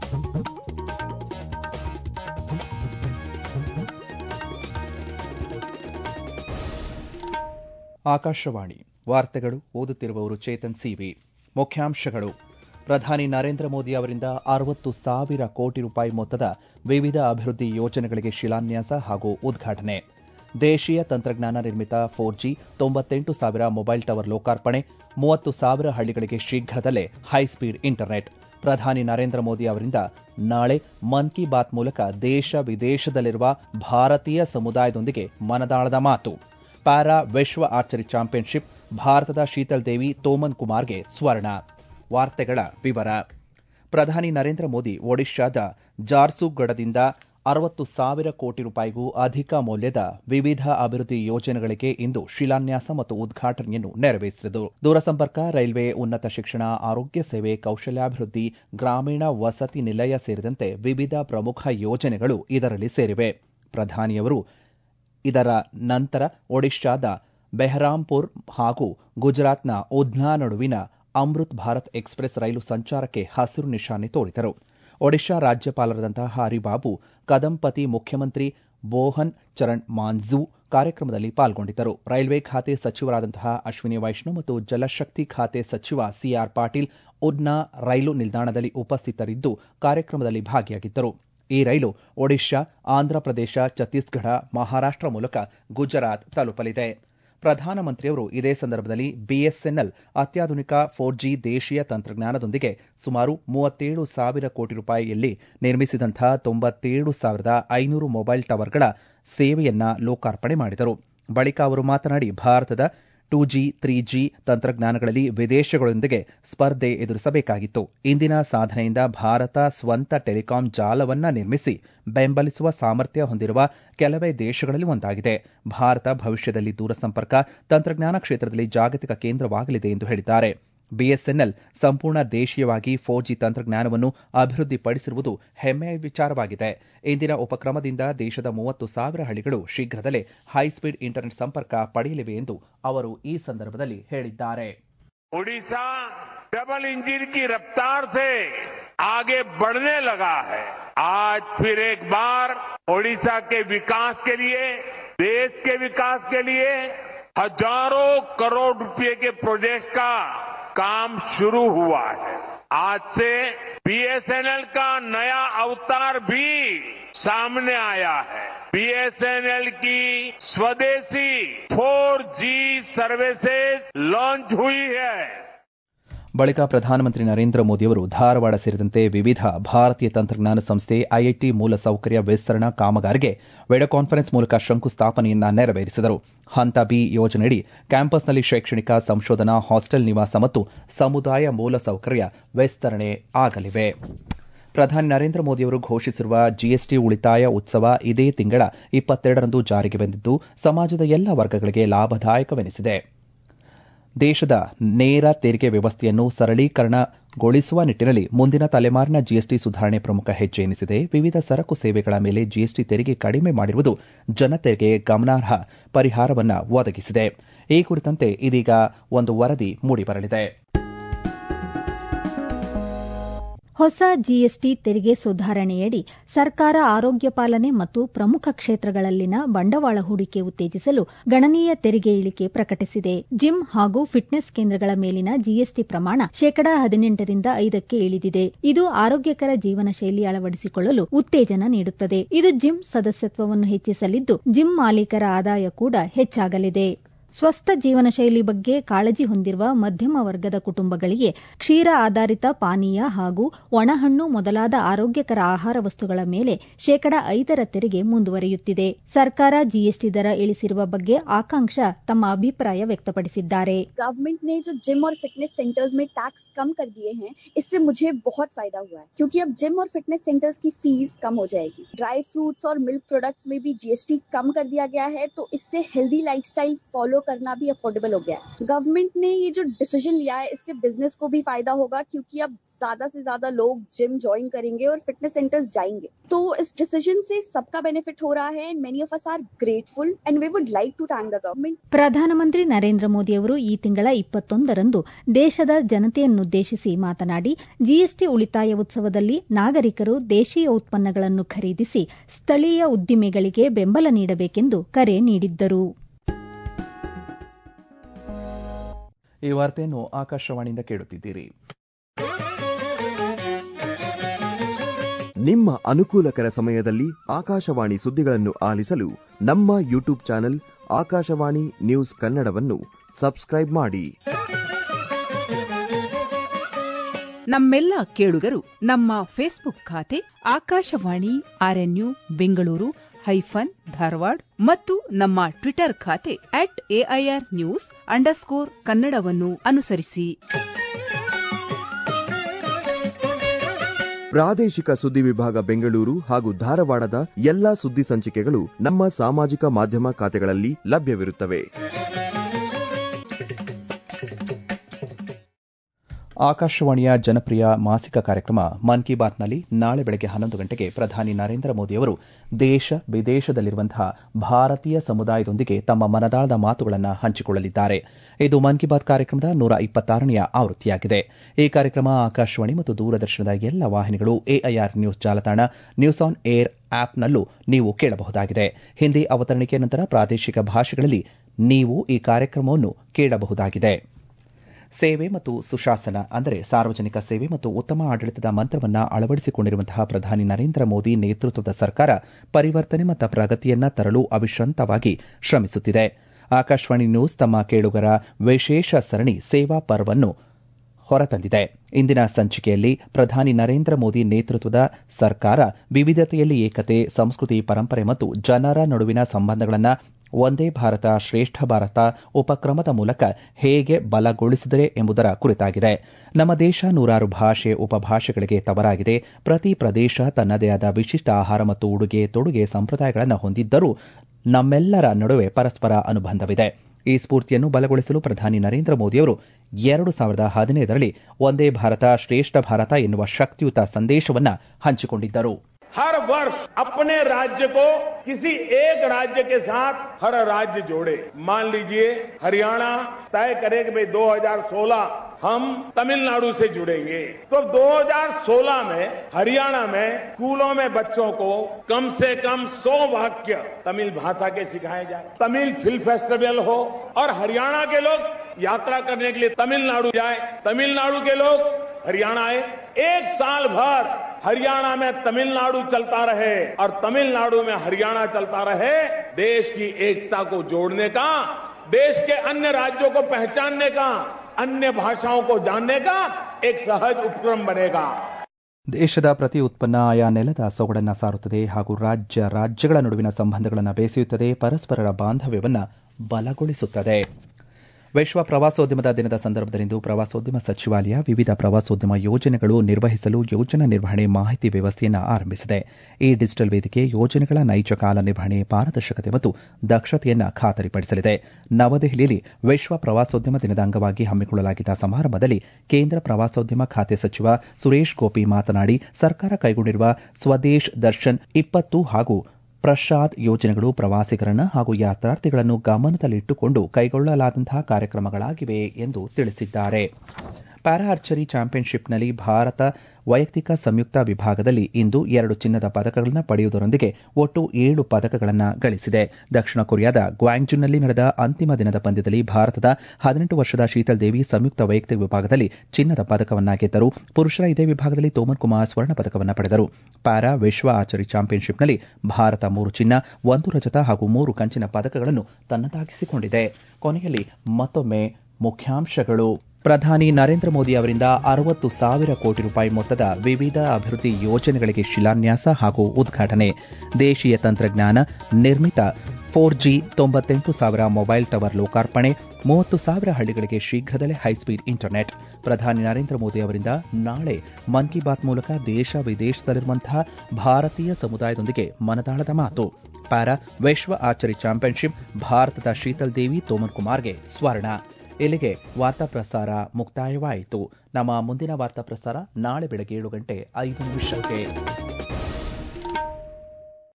ಆಕಾಶವಾಣಿ ವಾರ್ತೆಗಳು ಓದುತ್ತಿರುವವರು ಚೇತನ್ ಸಿವಿ ಮುಖ್ಯಾಂಶಗಳು ಪ್ರಧಾನಿ ನರೇಂದ್ರ ಮೋದಿ ಅವರಿಂದ ಅರವತ್ತು ಸಾವಿರ ಕೋಟಿ ರೂಪಾಯಿ ಮೊತ್ತದ ವಿವಿಧ ಅಭಿವೃದ್ಧಿ ಯೋಜನೆಗಳಿಗೆ ಶಿಲಾನ್ಯಾಸ ಹಾಗೂ ಉದ್ಘಾಟನೆ ದೇಶೀಯ ತಂತ್ರಜ್ಞಾನ ನಿರ್ಮಿತ ಫೋರ್ ಜಿ ತೊಂಬತ್ತೆಂಟು ಸಾವಿರ ಮೊಬೈಲ್ ಟವರ್ ಲೋಕಾರ್ಪಣೆ ಮೂವತ್ತು ಸಾವಿರ ಹಳ್ಳಿಗಳಿಗೆ ಶೀಘ್ರದಲ್ಲೇ ಹೈಸ್ಪೀಡ್ ಇಂಟರ್ನೆಟ್ ಪ್ರಧಾನಿ ನರೇಂದ್ರ ಮೋದಿ ಅವರಿಂದ ನಾಳೆ ಮನ್ ಕಿ ಬಾತ್ ಮೂಲಕ ದೇಶ ವಿದೇಶದಲ್ಲಿರುವ ಭಾರತೀಯ ಸಮುದಾಯದೊಂದಿಗೆ ಮನದಾಳದ ಮಾತು ಪ್ಯಾರಾ ವಿಶ್ವ ಆರ್ಚರಿ ಚಾಂಪಿಯನ್ಶಿಪ್ ಭಾರತದ ಶೀತಲ್ ದೇವಿ ತೋಮನ್ ಕುಮಾರ್ಗೆ ಸ್ವರ್ಣ ವಾರ್ತೆಗಳ ವಿವರ ಪ್ರಧಾನಿ ನರೇಂದ್ರ ಮೋದಿ ಒಡಿಶಾದ ಜಾರ್ಸುಗಢದಿಂದ ಅರವತ್ತು ಸಾವಿರ ಕೋಟಿ ರೂಪಾಯಿಗೂ ಅಧಿಕ ಮೌಲ್ಯದ ವಿವಿಧ ಅಭಿವೃದ್ಧಿ ಯೋಜನೆಗಳಿಗೆ ಇಂದು ಶಿಲಾನ್ಯಾಸ ಮತ್ತು ಉದ್ಘಾಟನೆಯನ್ನು ನೆರವೇರಿಸಿದರು ದೂರಸಂಪರ್ಕ ರೈಲ್ವೆ ಉನ್ನತ ಶಿಕ್ಷಣ ಆರೋಗ್ಯ ಸೇವೆ ಕೌಶಲ್ಯಾಭಿವೃದ್ಧಿ ಗ್ರಾಮೀಣ ವಸತಿ ನಿಲಯ ಸೇರಿದಂತೆ ವಿವಿಧ ಪ್ರಮುಖ ಯೋಜನೆಗಳು ಇದರಲ್ಲಿ ಸೇರಿವೆ ಪ್ರಧಾನಿಯವರು ಇದರ ನಂತರ ಒಡಿಶಾದ ಬೆಹರಾಂಪುರ್ ಹಾಗೂ ಗುಜರಾತ್ನ ಉಧ್ನಾ ನಡುವಿನ ಅಮೃತ್ ಭಾರತ್ ಎಕ್ಸ್ಪ್ರೆಸ್ ರೈಲು ಸಂಚಾರಕ್ಕೆ ಹಸಿರು ನಿಶಾನೆ ತೋರಿದರು ಒಡಿಶಾ ರಾಜ್ಯಪಾಲರಾದಂತಹ ಹರಿಬಾಬು ಕದಂಪತಿ ಮುಖ್ಯಮಂತ್ರಿ ಬೋಹನ್ ಚರಣ್ ಮಾಂಝು ಕಾರ್ಯಕ್ರಮದಲ್ಲಿ ಪಾಲ್ಗೊಂಡಿದ್ದರು ರೈಲ್ವೆ ಖಾತೆ ಸಚಿವರಾದಂತಹ ಅಶ್ವಿನಿ ವೈಷ್ಣವ್ ಮತ್ತು ಜಲಶಕ್ತಿ ಖಾತೆ ಸಚಿವ ಸಿಆರ್ ಪಾಟೀಲ್ ಉಡ್ನಾ ರೈಲು ನಿಲ್ದಾಣದಲ್ಲಿ ಉಪಸ್ಥಿತರಿದ್ದು ಕಾರ್ಯಕ್ರಮದಲ್ಲಿ ಭಾಗಿಯಾಗಿದ್ದರು ಈ ರೈಲು ಒಡಿಶಾ ಆಂಧ್ರಪ್ರದೇಶ ಛತ್ತೀಸ್ಗಢ ಮಹಾರಾಷ್ಟ ಮೂಲಕ ಗುಜರಾತ್ ತಲುಪಲಿದೆ ಪ್ರಧಾನಮಂತ್ರಿಯವರು ಇದೇ ಸಂದರ್ಭದಲ್ಲಿ ಬಿಎಸ್ಎನ್ಎಲ್ ಅತ್ಯಾಧುನಿಕ ಫೋರ್ ಜಿ ದೇಶೀಯ ತಂತ್ರಜ್ಞಾನದೊಂದಿಗೆ ಸುಮಾರು ಮೂವತ್ತೇಳು ಸಾವಿರ ಕೋಟಿ ರೂಪಾಯಿಯಲ್ಲಿ ನಿರ್ಮಿಸಿದಂತಹ ತೊಂಬತ್ತೇಳು ಸಾವಿರದ ಐನೂರು ಮೊಬೈಲ್ ಟವರ್ಗಳ ಸೇವೆಯನ್ನ ಲೋಕಾರ್ಪಣೆ ಮಾಡಿದರು ಬಳಿಕ ಅವರು ಮಾತನಾಡಿ ಭಾರತದ ಟೂ ಜಿ ತ್ರೀ ಜಿ ತಂತ್ರಜ್ಞಾನಗಳಲ್ಲಿ ವಿದೇಶಗಳೊಂದಿಗೆ ಸ್ಪರ್ಧೆ ಎದುರಿಸಬೇಕಾಗಿತ್ತು ಇಂದಿನ ಸಾಧನೆಯಿಂದ ಭಾರತ ಸ್ವಂತ ಟೆಲಿಕಾಂ ಜಾಲವನ್ನ ನಿರ್ಮಿಸಿ ಬೆಂಬಲಿಸುವ ಸಾಮರ್ಥ್ಯ ಹೊಂದಿರುವ ಕೆಲವೇ ದೇಶಗಳಲ್ಲಿ ಒಂದಾಗಿದೆ ಭಾರತ ಭವಿಷ್ಯದಲ್ಲಿ ದೂರಸಂಪರ್ಕ ತಂತ್ರಜ್ಞಾನ ಕ್ಷೇತ್ರದಲ್ಲಿ ಜಾಗತಿಕ ಕೇಂದ್ರವಾಗಲಿದೆ ಎಂದು ಹೇಳಿದ್ದಾರೆ ಬಿಎಸ್ಎನ್ಎಲ್ ಸಂಪೂರ್ಣ ದೇಶೀಯವಾಗಿ ಫೋರ್ ಜಿ ತಂತ್ರಜ್ಞಾನವನ್ನು ಅಭಿವೃದ್ಧಿಪಡಿಸಿರುವುದು ಹೆಮ್ಮೆಯ ವಿಚಾರವಾಗಿದೆ ಇಂದಿನ ಉಪಕ್ರಮದಿಂದ ದೇಶದ ಮೂವತ್ತು ಸಾವಿರ ಹಳ್ಳಿಗಳು ಶೀಘ್ರದಲ್ಲೇ ಹೈಸ್ಪೀಡ್ ಇಂಟರ್ನೆಟ್ ಸಂಪರ್ಕ ಪಡೆಯಲಿವೆ ಎಂದು ಅವರು ಈ ಸಂದರ್ಭದಲ್ಲಿ ಹೇಳಿದ್ದಾರೆ ओडिशा डबल इंजन की रफ्तार से आगे बढ़ने लगा है आज फिर एक बार ओडिशा के विकास के लिए देश के विकास के लिए हजारों करोड़ रुपए के प्रोजेक्ट का काम शुरू हुआ है आज से बीएसएनएल का नया अवतार भी सामने आया है बीएसएनएल की स्वदेशी 4G सर्विसेज लॉन्च हुई है ಬಳಿಕ ಪ್ರಧಾನಮಂತ್ರಿ ನರೇಂದ್ರ ಮೋದಿಯವರು ಧಾರವಾಡ ಸೇರಿದಂತೆ ವಿವಿಧ ಭಾರತೀಯ ತಂತ್ರಜ್ಞಾನ ಸಂಸ್ಥೆ ಐಐಟಿ ಮೂಲಸೌಕರ್ಯ ವಿಸ್ತರಣಾ ಕಾಮಗಾರಿಗೆ ವಿಡಿಯೋ ಕಾನ್ಫರೆನ್ಸ್ ಮೂಲಕ ಶಂಕುಸ್ಥಾಪನೆಯನ್ನ ನೆರವೇರಿಸಿದರು ಹಂತ ಬಿ ಯೋಜನೆಯಡಿ ಕ್ಯಾಂಪಸ್ನಲ್ಲಿ ಶೈಕ್ಷಣಿಕ ಸಂಶೋಧನಾ ಹಾಸ್ಟೆಲ್ ನಿವಾಸ ಮತ್ತು ಸಮುದಾಯ ಮೂಲಸೌಕರ್ಯ ವಿಸ್ತರಣೆ ಆಗಲಿವೆ ಪ್ರಧಾನಿ ನರೇಂದ್ರ ಮೋದಿಯವರು ಘೋಷಿಸಿರುವ ಜಿಎಸ್ಟಿ ಉಳಿತಾಯ ಉತ್ಸವ ಇದೇ ತಿಂಗಳ ಇಪ್ಪತ್ತೆರಡರಂದು ಜಾರಿಗೆ ಬಂದಿದ್ದು ಸಮಾಜದ ಎಲ್ಲ ವರ್ಗಗಳಿಗೆ ಲಾಭದಾಯಕವೆನಿಸಿದೆ ದೇಶದ ನೇರ ತೆರಿಗೆ ವ್ಯವಸ್ಥೆಯನ್ನು ಸರಳೀಕರಣಗೊಳಿಸುವ ನಿಟ್ಟಿನಲ್ಲಿ ಮುಂದಿನ ತಲೆಮಾರಿನ ಜಿಎಸ್ಟಿ ಸುಧಾರಣೆ ಪ್ರಮುಖ ಹೆಜ್ಜೆ ಎನಿಸಿದೆ ವಿವಿಧ ಸರಕು ಸೇವೆಗಳ ಮೇಲೆ ಜಿಎಸ್ಟಿ ತೆರಿಗೆ ಕಡಿಮೆ ಮಾಡಿರುವುದು ಜನತೆಗೆ ಗಮನಾರ್ಹ ಪರಿಹಾರವನ್ನು ಒದಗಿಸಿದೆ ಈ ಕುರಿತಂತೆ ಇದೀಗ ಒಂದು ವರದಿ ಮೂಡಿಬರಲಿದೆ ಹೊಸ ಜಿಎಸ್ಟಿ ತೆರಿಗೆ ಸುಧಾರಣೆಯಡಿ ಸರ್ಕಾರ ಆರೋಗ್ಯ ಪಾಲನೆ ಮತ್ತು ಪ್ರಮುಖ ಕ್ಷೇತ್ರಗಳಲ್ಲಿನ ಬಂಡವಾಳ ಹೂಡಿಕೆ ಉತ್ತೇಜಿಸಲು ಗಣನೀಯ ತೆರಿಗೆ ಇಳಿಕೆ ಪ್ರಕಟಿಸಿದೆ ಜಿಮ್ ಹಾಗೂ ಫಿಟ್ನೆಸ್ ಕೇಂದ್ರಗಳ ಮೇಲಿನ ಜಿಎಸ್ಟಿ ಪ್ರಮಾಣ ಶೇಕಡಾ ಹದಿನೆಂಟರಿಂದ ಐದಕ್ಕೆ ಇಳಿದಿದೆ ಇದು ಆರೋಗ್ಯಕರ ಜೀವನ ಶೈಲಿ ಅಳವಡಿಸಿಕೊಳ್ಳಲು ಉತ್ತೇಜನ ನೀಡುತ್ತದೆ ಇದು ಜಿಮ್ ಸದಸ್ಯತ್ವವನ್ನು ಹೆಚ್ಚಿಸಲಿದ್ದು ಜಿಮ್ ಮಾಲೀಕರ ಆದಾಯ ಕೂಡ ಹೆಚ್ಚಾಗಲಿದೆ ಸ್ವಸ್ಥ ಜೀವನ ಶೈಲಿ ಬಗ್ಗೆ ಕಾಳಜಿ ಹೊಂದಿರುವ ಮಧ್ಯಮ ವರ್ಗದ ಕುಟುಂಬಗಳಿಗೆ ಕ್ಷೀರ ಆಧಾರಿತ ಪಾನೀಯ ಹಾಗೂ ಒಣಹಣ್ಣು ಮೊದಲಾದ ಆರೋಗ್ಯಕರ ಆಹಾರ ವಸ್ತುಗಳ ಮೇಲೆ ಶೇಕಡ ಐದರ ತೆರಿಗೆ ಮುಂದುವರಿಯುತ್ತಿದೆ ಸರ್ಕಾರ ಜಿಎಸ್ಟಿ ದರ ಇಳಿಸಿರುವ ಬಗ್ಗೆ ಆಕಾಂಕ್ಷ ತಮ್ಮ ಅಭಿಪ್ರಾಯ ವ್ಯಕ್ತಪಡಿಸಿದ್ದಾರೆ गवर्नमेंट ने जो जिम और फिटनेस सेंटर्स में टैक्स कम कर दिए हैं इससे मुझे बहुत फायदा हुआ है क्योंकि अब जिम और फिटनेस सेंटर्स की फीस कम हो जाएगी ड्राई फ्रूट्स और मिल्क प्रोडक्ट्स में भी जीएसटी कम कर दिया गया है तो इससे हेल्दी लाइफस्टाइल फॉलो करना भी अफोर्डेबल हो गया है गवर्नमेंट ने ये जो डिसीजन लिया है इससे बिजनेस को भी फायदा होगा क्योंकि अब ज्यादा से ज्यादा लोग जिम ज्वाइन करेंगे और फिटनेस सेंटर्स जाएंगे तो इस डिसीजन से सबका बेनिफिट हो रहा है and many of us are grateful and we would like to thank the government ಪ್ರಧಾನಮಂತ್ರಿ ನರೇಂದ್ರ ಮೋದಿಯವರು ಈ ತಿಂಗಳ ಇಪ್ಪತ್ತೊಂದರಂದು ದೇಶದ ಜನತೆಯನ್ನುದ್ದೇಶಿಸಿ ಮಾತನಾಡಿ ಜಿಎಸ್ಟಿ ಉಳಿತಾಯ ಉತ್ಸವದಲ್ಲಿ ನಾಗರಿಕರು ದೇಶೀಯ ಉತ್ಪನ್ನಗಳನ್ನು ಖರೀದಿಸಿ ಸ್ಥಳೀಯ ಉದ್ದಿಮೆಗಳಿಗೆ ಬೆಂಬಲ ನೀಡಬೇಕೆಂದು ಕರೆ ನೀಡಿದ್ದರು ಈ ವಾರ್ತೆಯನ್ನು ಆಕಾಶವಾಣಿಯಿಂದ ಕೇಳುತ್ತಿದ್ದೀರಿ ನಿಮ್ಮ ಅನುಕೂಲಕರ ಸಮಯದಲ್ಲಿ ಆಕಾಶವಾಣಿ ಸುದ್ದಿಗಳನ್ನು ಆಲಿಸಲು ನಮ್ಮ ಯೂಟ್ಯೂಬ್ ಚಾನೆಲ್ ಆಕಾಶವಾಣಿ ನ್ಯೂಸ್ ಕನ್ನಡವನ್ನು ಸಬ್ಸ್ಕ್ರೈಬ್ ಮಾಡಿ ನಮ್ಮೆಲ್ಲ ಕೇಳುಗರು ನಮ್ಮ ಫೇಸ್ಬುಕ್ ಖಾತೆ ಆಕಾಶವಾಣಿ ಆರ್ಎನ್ಯು ಬೆಂಗಳೂರು ಹೈಫನ್ ಧಾರವಾಡ ಮತ್ತು ನಮ್ಮ ಟ್ವಿಟರ್ ಖಾತೆ ಅಟ್ ಎಐಆರ್ ನ್ಯೂಸ್ ಅಂಡರ್ಸ್ಕೋರ್ ಕನ್ನಡವನ್ನು ಅನುಸರಿಸಿ ಪ್ರಾದೇಶಿಕ ಸುದ್ದಿ ವಿಭಾಗ ಬೆಂಗಳೂರು ಹಾಗೂ ಧಾರವಾಡದ ಎಲ್ಲಾ ಸುದ್ದಿ ಸಂಚಿಕೆಗಳು ನಮ್ಮ ಸಾಮಾಜಿಕ ಮಾಧ್ಯಮ ಖಾತೆಗಳಲ್ಲಿ ಲಭ್ಯವಿರುತ್ತವೆ ಆಕಾಶವಾಣಿಯ ಜನಪ್ರಿಯ ಮಾಸಿಕ ಕಾರ್ಯಕ್ರಮ ಮನ್ ಕಿ ಬಾತ್ನಲ್ಲಿ ನಾಳೆ ಬೆಳಗ್ಗೆ ಹನ್ನೊಂದು ಗಂಟೆಗೆ ಪ್ರಧಾನಿ ನರೇಂದ್ರ ಮೋದಿಯವರು ದೇಶ ವಿದೇಶದಲ್ಲಿರುವಂತಹ ಭಾರತೀಯ ಸಮುದಾಯದೊಂದಿಗೆ ತಮ್ಮ ಮನದಾಳದ ಮಾತುಗಳನ್ನು ಹಂಚಿಕೊಳ್ಳಲಿದ್ದಾರೆ ಇದು ಮನ್ ಕಿ ಬಾತ್ ಕಾರ್ಯಕ್ರಮದ ನೂರ ಇಪ್ಪತ್ತಾರನೆಯ ಆವೃತ್ತಿಯಾಗಿದೆ ಈ ಕಾರ್ಯಕ್ರಮ ಆಕಾಶವಾಣಿ ಮತ್ತು ದೂರದರ್ಶನದ ಎಲ್ಲ ವಾಹಿನಿಗಳು ಎಐಆರ್ ನ್ಯೂಸ್ ಜಾಲತಾಣ ನ್ಯೂಸ್ ಆನ್ ಏರ್ ಆಪ್ನಲ್ಲೂ ನೀವು ಕೇಳಬಹುದಾಗಿದೆ ಹಿಂದಿ ಅವತರಣಿಕೆ ನಂತರ ಪ್ರಾದೇಶಿಕ ಭಾಷೆಗಳಲ್ಲಿ ನೀವು ಈ ಕಾರ್ಯಕ್ರಮವನ್ನು ಕೇಳಬಹುದಾಗಿದೆ ಸೇವೆ ಮತ್ತು ಸುಶಾಸನ ಅಂದರೆ ಸಾರ್ವಜನಿಕ ಸೇವೆ ಮತ್ತು ಉತ್ತಮ ಆಡಳಿತದ ಮಂತ್ರವನ್ನ ಅಳವಡಿಸಿಕೊಂಡಿರುವಂತಹ ಪ್ರಧಾನಿ ನರೇಂದ್ರ ಮೋದಿ ನೇತೃತ್ವದ ಸರ್ಕಾರ ಪರಿವರ್ತನೆ ಮತ್ತು ಪ್ರಗತಿಯನ್ನ ತರಲು ಅವಿಶ್ರಾಂತವಾಗಿ ಶ್ರಮಿಸುತ್ತಿದೆ ಆಕಾಶವಾಣಿ ನ್ಯೂಸ್ ತಮ್ಮ ಕೇಳುಗರ ವಿಶೇಷ ಸರಣಿ ಸೇವಾ ಪರ್ವನ್ನು ಹೊರತಂದಿದೆ ಇಂದಿನ ಸಂಚಿಕೆಯಲ್ಲಿ ಪ್ರಧಾನಿ ನರೇಂದ್ರ ಮೋದಿ ನೇತೃತ್ವದ ಸರ್ಕಾರ ವಿವಿಧತೆಯಲ್ಲಿ ಏಕತೆ ಸಂಸ್ಕೃತಿ ಪರಂಪರೆ ಮತ್ತು ಜನರ ನಡುವಿನ ಸಂಬಂಧಗಳನ್ನು ಒಂದೇ ಭಾರತ ಶ್ರೇಷ್ಠ ಭಾರತ ಉಪಕ್ರಮದ ಮೂಲಕ ಹೇಗೆ ಬಲಗೊಳಿಸಿದರೆ ಎಂಬುದರ ಕುರಿತಾಗಿದೆ ನಮ್ಮ ದೇಶ ನೂರಾರು ಭಾಷೆ ಉಪಭಾಷೆಗಳಿಗೆ ತವರಾಗಿದೆ ಪ್ರತಿ ಪ್ರದೇಶ ತನ್ನದೇ ಆದ ವಿಶಿಷ್ಟ ಆಹಾರ ಮತ್ತು ಉಡುಗೆ ತೊಡುಗೆ ಸಂಪ್ರದಾಯಗಳನ್ನು ಹೊಂದಿದ್ದರೂ ನಮ್ಮೆಲ್ಲರ ನಡುವೆ ಪರಸ್ಪರ ಅನುಬಂಧವಿದೆ ಈ ಸ್ಫೂರ್ತಿಯನ್ನು ಬಲಗೊಳಿಸಲು ಪ್ರಧಾನಿ ನರೇಂದ್ರ ಮೋದಿಯವರು ಎರಡು ಸಾವಿರದ ಹದಿನೈದರಲ್ಲಿ ಒಂದೇ ಭಾರತ ಶ್ರೇಷ್ಠ ಭಾರತ ಎನ್ನುವ ಶಕ್ತಿಯುತ ಸಂದೇಶವನ್ನ ಹಂಚಿಕೊಂಡಿದ್ದರು हर वर्ष अपने राज्य को किसी एक राज्य के साथ हर राज्य जोड़े मान लीजिए हरियाणा तय करे कि भाई 2016 हम तमिलनाडु से जुड़ेंगे तो 2016 में हरियाणा में स्कूलों में बच्चों को कम से कम 100 वाक्य तमिल भाषा के सिखाए जाए तमिल फिल्म फेस्टिवल हो और हरियाणा के लोग यात्रा करने के लिए तमिलनाडु जाए तमिलनाडु के लोग हरियाणा आए एक साल भर हरियाणा में तमिलनाडु चलता रहे और तमिलनाडु में हरियाणा चलता रहे देश की एकता को जोड़ने का देश के अन्य राज्यों को पहचानने का अन्य भाषाओं को जानने का एक सहज उपक्रम बनेगा ದೇಶದ ಪ್ರತಿ ಉತ್ಪನ್ನ ಆಯಾ ನೆಲದ ಸೊಗಡನ್ನ ಸಾರುತ್ತದೆ ಹಾಗೂ ರಾಜ್ಯ ರಾಜ್ಯಗಳ ನಡುವಿನ ಸಂಬಂಧಗಳನ್ನು ಬೆಸೆಯುತ್ತದೆ ಪರಸ್ಪರರ ಬಾಂಧವ್ಯವನ್ನ ಬಲಗೊಳಿಸುತ್ತದೆ ವಿಶ್ವ ಪ್ರವಾಸೋದ್ಯಮದ ದಿನದ ಸಂದರ್ಭದಲ್ಲಿಂದು ಪ್ರವಾಸೋದ್ಯಮ ಸಚಿವಾಲಯ ವಿವಿಧ ಪ್ರವಾಸೋದ್ಯಮ ಯೋಜನೆಗಳು ನಿರ್ವಹಿಸಲು ಯೋಜನಾ ನಿರ್ವಹಣೆ ಮಾಹಿತಿ ವ್ಯವಸ್ಥೆಯನ್ನು ಆರಂಭಿಸಿದೆ ಈ ಡಿಜಿಟಲ್ ವೇದಿಕೆ ಯೋಜನೆಗಳ ನೈಜ ಕಾಲ ನಿರ್ವಹಣೆ ಪಾರದರ್ಶಕತೆ ಮತ್ತು ದಕ್ಷತೆಯನ್ನು ಖಾತರಿಪಡಿಸಲಿದೆ ನವದೆಹಲಿಯಲ್ಲಿ ವಿಶ್ವ ಪ್ರವಾಸೋದ್ಯಮ ದಿನದ ಅಂಗವಾಗಿ ಹಮ್ಮಿಕೊಳ್ಳಲಾಗಿದ್ದ ಸಮಾರಂಭದಲ್ಲಿ ಕೇಂದ್ರ ಪ್ರವಾಸೋದ್ಯಮ ಖಾತೆ ಸಚಿವ ಸುರೇಶ್ ಗೋಪಿ ಮಾತನಾಡಿ ಸರ್ಕಾರ ಕೈಗೊಂಡಿರುವ ಸ್ವದೇಶ್ ದರ್ಶನ್ ಇಪ್ಪತ್ತು ಹಾಗೂ ಪ್ರಸಾದ್ ಯೋಜನೆಗಳು ಪ್ರವಾಸಿಗರನ್ನ ಹಾಗೂ ಯಾತ್ರಾರ್ಥಿಗಳನ್ನು ಗಮನದಲ್ಲಿಟ್ಟುಕೊಂಡು ಕೈಗೊಳ್ಳಲಾದಂತಹ ಕಾರ್ಯಕ್ರಮಗಳಾಗಿವೆ ಎಂದು ತಿಳಿಸಿದ್ದಾರೆ ಪ್ಯಾರಾ ಆರ್ಚರಿ ಚಾಂಪಿಯನ್ಶಿಪ್ನಲ್ಲಿ ಭಾರತ ವೈಯಕ್ತಿಕ ಸಂಯುಕ್ತ ವಿಭಾಗದಲ್ಲಿ ಇಂದು ಎರಡು ಚಿನ್ನದ ಪದಕಗಳನ್ನು ಪಡೆಯುವುದರೊಂದಿಗೆ ಒಟ್ಟು ಏಳು ಪದಕಗಳನ್ನು ಗಳಿಸಿದೆ ದಕ್ಷಿಣ ಕೊರಿಯಾದ ಗ್ವಾಂಗ್ಜುನಲ್ಲಿ ನಡೆದ ಅಂತಿಮ ದಿನದ ಪಂದ್ಯದಲ್ಲಿ ಭಾರತದ ಹದಿನೆಂಟು ವರ್ಷದ ಶೀತಲ್ ದೇವಿ ಸಂಯುಕ್ತ ವೈಯಕ್ತಿಕ ವಿಭಾಗದಲ್ಲಿ ಚಿನ್ನದ ಪದಕವನ್ನ ಗೆದ್ದರು ಪುರುಷರ ಇದೇ ವಿಭಾಗದಲ್ಲಿ ತೋಮನ್ ಕುಮಾರ್ ಸ್ವರ್ಣ ಪದಕವನ್ನು ಪಡೆದರು ಪ್ಯಾರಾ ವಿಶ್ವ ಆರ್ಚರಿ ಚಾಂಪಿಯನ್ಶಿಪ್ನಲ್ಲಿ ಭಾರತ ಮೂರು ಚಿನ್ನ ಒಂದು ರಜತ ಹಾಗೂ ಮೂರು ಕಂಚಿನ ಪದಕಗಳನ್ನು ತನ್ನದಾಗಿಸಿಕೊಂಡಿದೆ ಕೊನೆಯಲ್ಲಿ ಮತ್ತೊಮ್ಮೆ ಮುಖ್ಯಾಂಶಗಳು ಪ್ರಧಾನಿ ನರೇಂದ್ರ ಮೋದಿ ಅವರಿಂದ ಅರವತ್ತು ಸಾವಿರ ಕೋಟಿ ರೂಪಾಯಿ ಮೊತ್ತದ ವಿವಿಧ ಅಭಿವೃದ್ಧಿ ಯೋಜನೆಗಳಿಗೆ ಶಿಲಾನ್ಯಾಸ ಹಾಗೂ ಉದ್ಘಾಟನೆ ದೇಶೀಯ ತಂತ್ರಜ್ಞಾನ ನಿರ್ಮಿತ ಫೋರ್ ಜಿ ತೊಂಬತ್ತೆಂಟು ಸಾವಿರ ಮೊಬೈಲ್ ಟವರ್ ಲೋಕಾರ್ಪಣೆ ಮೂವತ್ತು ಸಾವಿರ ಹಳ್ಳಿಗಳಿಗೆ ಶೀಘ್ರದಲ್ಲೇ ಹೈಸ್ಪೀಡ್ ಇಂಟರ್ನೆಟ್ ಪ್ರಧಾನಿ ನರೇಂದ್ರ ಮೋದಿ ಅವರಿಂದ ನಾಳೆ ಮನ್ ಕಿ ಬಾತ್ ಮೂಲಕ ದೇಶ ವಿದೇಶದಲ್ಲಿರುವಂತಹ ಭಾರತೀಯ ಸಮುದಾಯದೊಂದಿಗೆ ಮನದಾಳದ ಮಾತು ಪ್ಯಾರಾ ವಿಶ್ವ ಆರ್ಚರಿ ಚಾಂಪಿಯನ್ಶಿಪ್ ಭಾರತದ ಶೀತಲ್ ದೇವಿ ತೋಮನ್ ಕುಮಾರ್ಗೆ ಸ್ವರ್ಣ ಇಲ್ಲಿಗೆ ವಾರ್ತಾ ಪ್ರಸಾರ ಮುಕ್ತಾಯವಾಯಿತು ನಮ್ಮ ಮುಂದಿನ ವಾರ್ತಾ ಪ್ರಸಾರ ನಾಳೆ ಬೆಳಗ್ಗೆ ಏಳು ಗಂಟೆ ಐದು ನಿಮಿಷಕ್ಕೆ